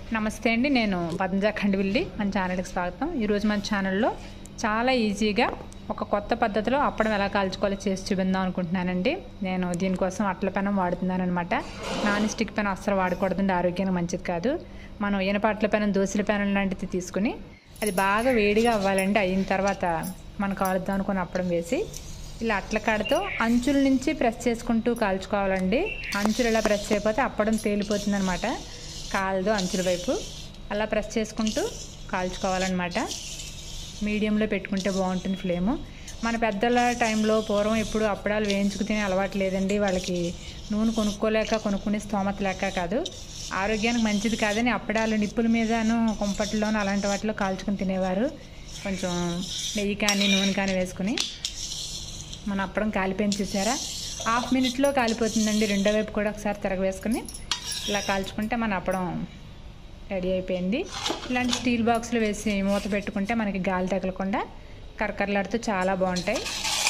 నమస్తే అండి నేను పద్మజ ఖండవిల్లి మన ఛానల్కి స్వాగతం ఈరోజు మన ఛానల్లో చాలా ఈజీగా ఒక కొత్త పద్ధతిలో అప్పడం ఎలా కాల్చుకోవాలో చేసి చూపిందాం అనుకుంటున్నానండి నేను దీనికోసం అట్ల పెనం వాడుతున్నాను అనమాట నాన్ స్టిక్ పెనం అస్సలు వాడకూడదండి ఆరోగ్యానికి మంచిది కాదు మనం ఇనప అట్ల పెనం దోశల పెనం లాంటిది తీసుకుని అది బాగా వేడిగా అవ్వాలండి అయిన తర్వాత మనం కాలుద్దాం అనుకుని అప్పడం వేసి ఇలా అట్ల కాడతో అంచుల నుంచి ప్రెస్ చేసుకుంటూ కాల్చుకోవాలండి అంచులు ఇలా ప్రెస్ చేయకపోతే అప్పడం తేలిపోతుంది అనమాట కాలదు అంచుల వైపు అలా ప్రెస్ చేసుకుంటూ కాల్చుకోవాలన్నమాట మీడియంలో పెట్టుకుంటే బాగుంటుంది ఫ్లేము మన పెద్దల టైంలో పూర్వం ఎప్పుడు అప్పడాలు వేయించుకు తినే అలవాటు లేదండి వాళ్ళకి నూనె కొనుక్కోలేక కొనుక్కునే స్తోమత లేక కాదు ఆరోగ్యానికి మంచిది కాదని అప్పడాలు నిప్పుల మీదను కుంపట్లోను అలాంటి వాటిలో కాల్చుకుని తినేవారు కొంచెం నెయ్యి కానీ నూనె కానీ వేసుకుని మన అప్పడం కాలిపోయింది చూసారా హాఫ్ మినిట్లో కాలిపోతుందండి రెండో వైపు కూడా ఒకసారి తిరగవేసుకుని ఇలా కాల్చుకుంటే మన అప్పడం రెడీ అయిపోయింది ఇలాంటి స్టీల్ బాక్స్లో వేసి మూత పెట్టుకుంటే మనకి గాలి తగలకుండా కరకరలాడుతూ చాలా బాగుంటాయి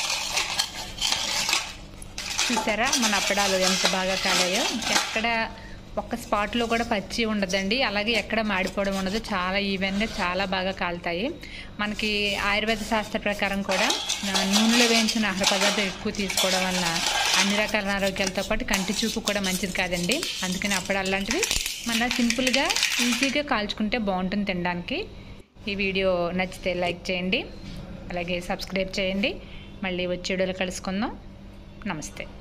చూసారా మన అప్పడాలు ఎంత బాగా కాలాయో ఎక్కడ ఒక్క స్పాట్లో కూడా పచ్చి ఉండదండి అలాగే ఎక్కడ మాడిపోవడం ఉండదు చాలా ఈవెన్గా చాలా బాగా కాలుతాయి మనకి ఆయుర్వేద శాస్త్ర ప్రకారం కూడా ఆ, నూనెలో వేయించిన ఆహార పదార్థం ఎక్కువ తీసుకోవడం వలన అన్ని రకాల అనారోగ్యాలతో పాటు కంటి చూపు కూడా మంచిది కాదండి అందుకని అప్పుడు అలాంటివి మన సింపుల్గా ఈజీగా కాల్చుకుంటే బాగుంటుంది తినడానికి ఈ వీడియో నచ్చితే లైక్ చేయండి అలాగే సబ్స్క్రైబ్ చేయండి మళ్ళీ వచ్చేడోలు కలుసుకుందాం నమస్తే